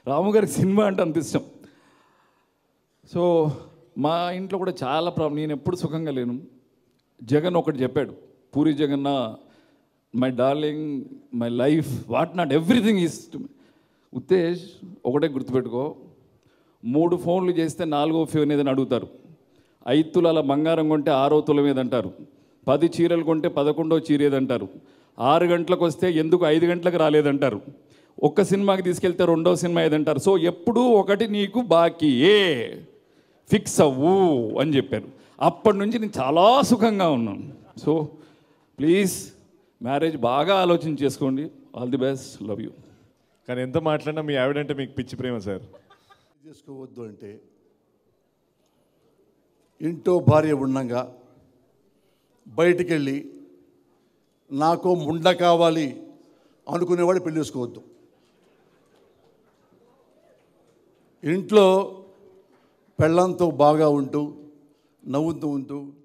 రాము గారికి సినిమా అంటే అంత ఇష్టం సో మా ఇంట్లో కూడా చాలా ప్రాబ్లం నేను ఎప్పుడు సుఖంగా లేను జగన్ ఒకటి చెప్పాడు పూరి జగన్న my darling my life what not everything is Uttej ఒకటే గుర్తుపెట్టుకో మూడు ఫోన్లు చేస్తే నాలుగో ఫోన్ ఏదని అడుగుతారు ఐదు తులాల బంగారం కొంటే ఆరో తులం ఏదంటారు పది చీరలు కొంటే పదకొండో చీర ఏదంటారు ఆరు గంటలకు వస్తే ఎందుకు ఐదు గంటలకు రాలేదంటారు ఒక్క సినిమాకి తీసుకెళ్తే రెండో సినిమా ఏదంటారు సో ఎప్పుడూ ఒకటి నీకు బాకీ ఏ ఫిక్స్ అవ్వు అని చెప్పారు అప్పటి నుంచి నేను చాలా సుఖంగా ఉన్నాను సో ప్లీజ్ మ్యారేజ్ బాగా ఆలోచన చేసుకోండి all the best love you కానీ ఎంత మాట్లాడినా మీ ఆవిడంటే మీకు పిచ్చి ప్రేమ సార్ చేసుకోవద్దు అంటే ఇంట్లో భార్య ఉండంగా బయటికి వెళ్ళి నాకు ముండ కావాలి అనుకునేవాడు పెళ్లి చేసుకోవద్దు ఇంట్లో పెళ్ళంతో బాగా ఉంటూ నవ్వుతూ ఉంటూ